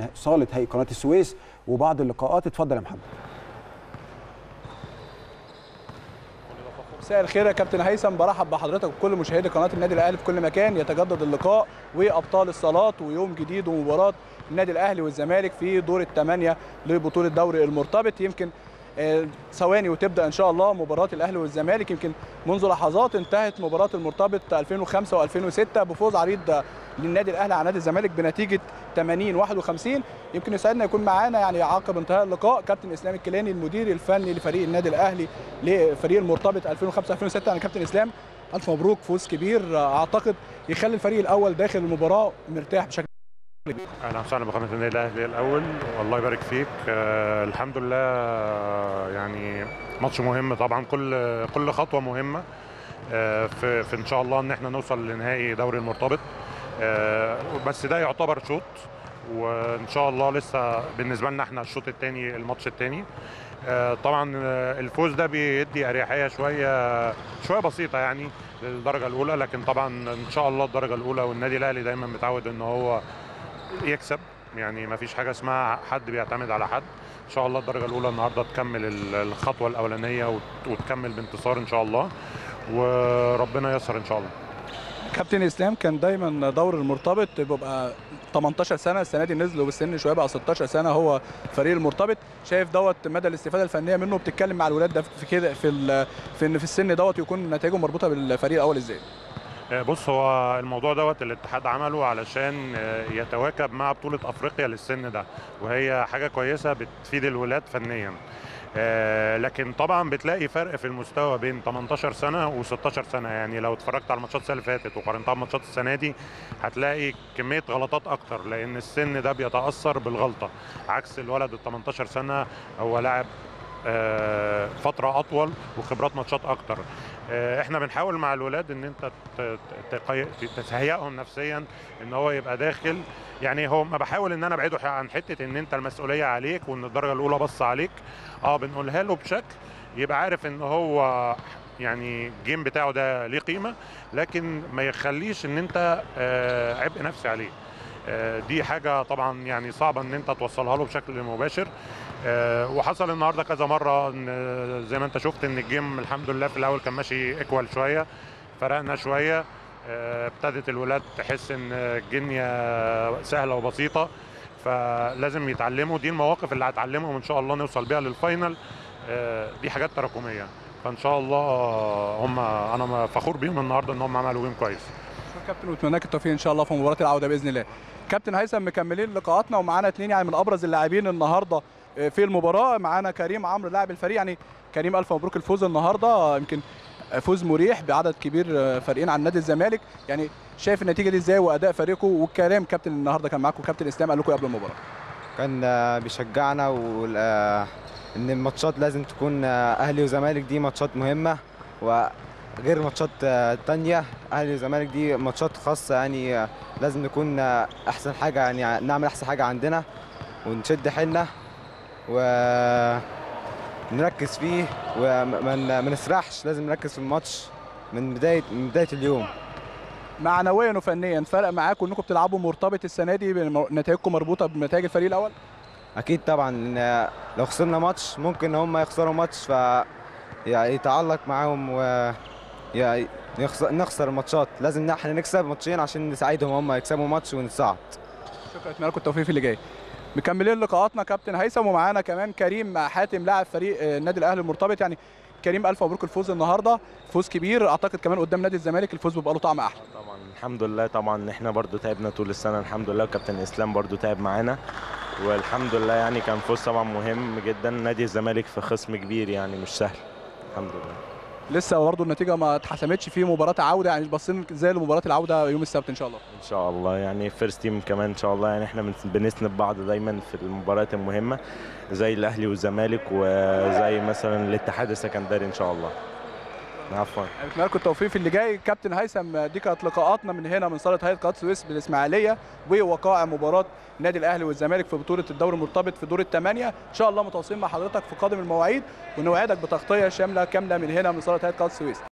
صاله هيئه قناه السويس وبعض اللقاءات اتفضل يا محمد مساء الخير يا كابتن هيثم برحب بحضرتك وكل مشاهدي قناه النادي الاهلي في كل مكان يتجدد اللقاء وابطال الصالات ويوم جديد ومباراه النادي الاهلي والزمالك في دور الثمانيه لبطوله دوري المرتبط يمكن آه، ثواني وتبدا ان شاء الله مباراه الاهلي والزمالك يمكن منذ لحظات انتهت مباراه المرتبط 2005 و2006 بفوز عريض للنادي الاهلي على نادي الزمالك بنتيجه 80 51 يمكن يسعدنا يكون معانا يعني عقب انتهاء اللقاء كابتن اسلام الكيلاني المدير الفني لفريق النادي الاهلي لفريق المرتبط 2005 2006 يعني كابتن اسلام الف مبروك فوز كبير اعتقد يخلي الفريق الاول داخل المباراه مرتاح بشكل اهلا وسهلا بقناه النادي الاهلي الاول والله يبارك فيك آه الحمد لله آه، يعني ماتش مهم طبعا كل كل خطوه مهمه آه في, في ان شاء الله ان احنا نوصل لنهائي دوري المرتبط آه بس ده يعتبر شوط وان شاء الله لسه بالنسبه لنا احنا الشوط الثاني الماتش الثاني آه طبعا آه، الفوز ده بيدي اريحيه شويه شويه بسيطه يعني للدرجه الاولى لكن طبعا ان شاء الله الدرجه الاولى والنادي الاهلي دايما متعود ان هو يكسب يعني ما فيش حاجه اسمها حد بيعتمد على حد ان شاء الله الدرجه الاولى النهارده تكمل ال- الخطوه الاولانيه وت- وتكمل بانتصار ان شاء الله وربنا ييسر ان شاء الله كابتن اسلام كان دايما دور المرتبط بيبقى 18 سنه السنه دي نزلوا بالسن شويه بقى 16 سنه هو فريق المرتبط شايف دوت مدى الاستفاده الفنيه منه بتتكلم مع الولاد ده في كده في ال- في ان في السن دوت يكون نتائجه مربوطه بالفريق الاول ازاي آه، بص هو الموضوع دوت الاتحاد عمله علشان آه، يتواكب مع بطولة افريقيا للسن ده وهي حاجة كويسة بتفيد الولاد فنيا آه، لكن طبعا بتلاقي فرق في المستوى بين 18 سنة و16 سنة يعني لو اتفرجت على الماتشات السنة اللي فاتت وقارنتها بماتشات السنة دي هتلاقي كمية غلطات أكتر لأن السن ده بيتأثر بالغلطة عكس الولد ال 18 سنة هو لاعب آه، فترة أطول وخبرات ماتشات أكتر آه، احنا بنحاول مع الولاد ان انت ت- ت- تقي- تهيئهم نفسيا ان هو يبقى داخل يعني هو ما بحاول ان انا ابعده عن حته ان انت المسؤوليه عليك وان الدرجه الاولى بص عليك اه بنقولها له بشكل يبقى عارف ان هو يعني الجيم بتاعه ده ليه قيمه لكن ما يخليش ان انت آه، عبء نفسي عليه آه، دي حاجه طبعا يعني صعبه ان انت توصلها له بشكل مباشر آه، وحصل النهارده كذا مره ان آه، زي ما انت شفت ان الجيم الحمد لله في الاول كان ماشي ايكوال شويه فرقنا شويه آه، ابتدت الولاد تحس ان الدنيا سهله وبسيطه فلازم يتعلموا دي المواقف اللي هتعلمهم ان شاء الله نوصل بيها للفاينل آه، دي حاجات تراكميه فان شاء الله هم انا فخور بيهم النهارده ان هم عملوا جيم كويس شكرا كابتن واتمنى لك التوفيق ان شاء الله في مباراه العوده باذن الله كابتن هيثم مكملين لقاءاتنا ومعانا اثنين يعني من ابرز اللاعبين النهارده في المباراه معانا كريم عمرو لاعب الفريق يعني كريم الف مبروك الفوز النهارده يمكن فوز مريح بعدد كبير فارقين عن نادي الزمالك يعني شايف النتيجه دي ازاي واداء فريقه والكلام كابتن النهارده كان معاكم كابتن اسلام قال لكم قبل المباراه كان آه، بيشجعنا وال- آه، ان الماتشات لازم تكون آه، اهلي وزمالك دي ماتشات مهمه وغير ماتشات آه، تانية اهلي وزمالك دي ماتشات خاصه يعني آه، لازم نكون آه، احسن حاجه يعني نعمل احسن حاجه عندنا ونشد حيلنا ونركز فيه وما ن- ما نسرحش لازم نركز في الماتش من بدايه من بدايه اليوم معنويا وفنيا فرق معاكم انكم بتلعبوا مرتبط السنه دي نتائجكم مربوطه بنتائج الفريق الاول اكيد طبعا إن لو خسرنا ماتش ممكن هم يخسروا ماتش ف يعني يتعلق معاهم و يعني يخسر نخسر الماتشات لازم احنا نكسب ماتشين عشان نساعدهم هم يكسبوا ماتش ونتصعد شكرا اتمنى لكم التوفيق في اللي جاي مكملين لقاءاتنا كابتن هيثم ومعانا كمان كريم حاتم لاعب فريق آه، النادي الاهلي المرتبط يعني كريم الف مبروك الفوز النهارده فوز كبير اعتقد كمان قدام نادي الزمالك الفوز بيبقى له طعم احلى طبعا الحمد لله طبعا احنا برضو تعبنا طول السنه الحمد لله وكابتن اسلام برضو تعب معانا والحمد لله يعني كان فوز طبعا مهم جدا نادي الزمالك في خصم كبير يعني مش سهل الحمد لله لسه برضه النتيجه ما اتحسمتش في مباراه عوده يعني باصين ازاي لمباراه العوده يوم السبت ان شاء الله ان شاء الله يعني فيرست تيم كمان ان شاء الله يعني احنا بن- بنسند بعض دايما في المباريات المهمه زي الاهلي والزمالك وزي مثلا الاتحاد السكندري ان شاء الله عفوا اتمنى لكم التوفيق في اللي جاي كابتن هيثم دي كانت لقاءاتنا من هنا من صاله هيئه قناه السويس بالاسماعيليه ووقائع مباراه النادي الاهلي والزمالك في بطوله الدوري المرتبط في دور الثمانيه ان شاء الله متواصلين مع حضرتك في قادم المواعيد ونوعدك بتغطيه شامله كامله من هنا من صاله هيئه قناه السويس